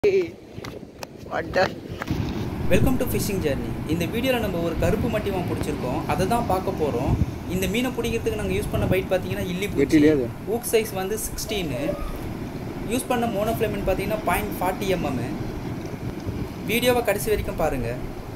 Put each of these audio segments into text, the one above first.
வாட்டா welcome to fishing journey இந்த வீடியோவில் நம்ம ஒரு கருப்பு மட்டிவம் பிடிச்சிருக்கோம் அதை தான் பார்க்க போகிறோம் இந்த மீனை பிடிக்கிறதுக்கு நாங்கள் யூஸ் பண்ண பைட் பார்த்தீங்கன்னா இல்லி பூச்சி வெட்டிலையா அது? ஊக் சைஸ் வந்து சிக்ஸ்டீனு யூஸ் பண்ண மோனோஃப்ளேமின் பார்த்தீங்கன்னா பாயிண்ட் ஃபார்ட்டி எம்எம் வீடியோவை கடைசி வரைக்கும் பாருங்கள்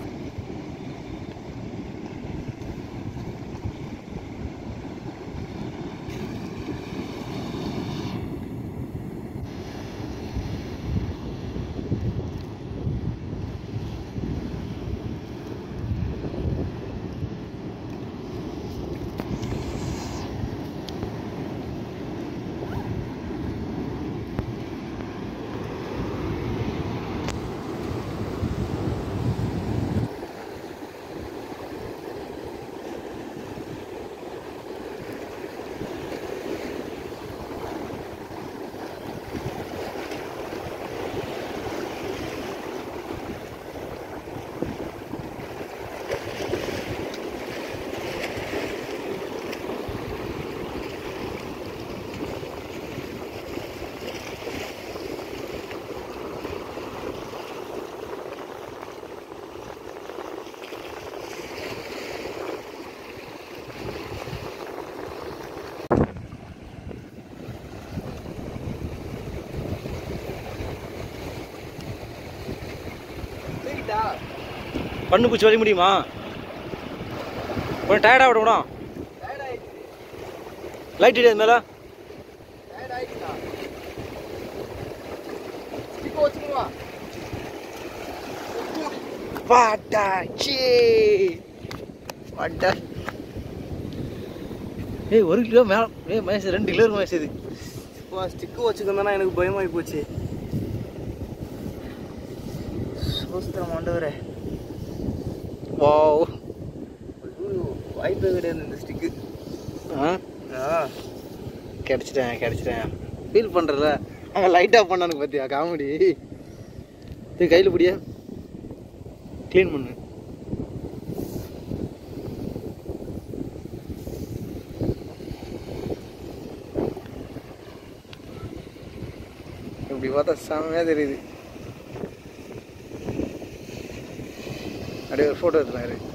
பண்ணு பூச்சி வழி முடியுமா கொஞ்சம் டயர்டாக விடணும் லைட் இடியாது மேலே வாட்டா சீ வாட்டா ஏய் ஒரு கிலோ மேலே ஏய் மகேஷ் ரெண்டு கிலோ இருக்கும் மகேஷ் இது ஸ்டிக்கு வச்சுக்கிறதுனா எனக்கு பயமாகி போச்சு சோஸ்திரம் ஆண்டவரே வாவ் வாய்ப்பே கிடையாது இந்த ஸ்டிக்கு ஆ ஆ கிடச்சிட்டேன் கிடச்சிட்டேன் ஃபீல் பண்ணுறல அவன் லைட்டாக பண்ணானுங்க பார்த்தியா காமெடி இது கையில் பிடிய க்ளீன் பண்ணு இப்படி பார்த்தா செம்மையாக தெரியுது அப்படியே ஒரு ஃபோட்டோ எடுத்துலாம் இரு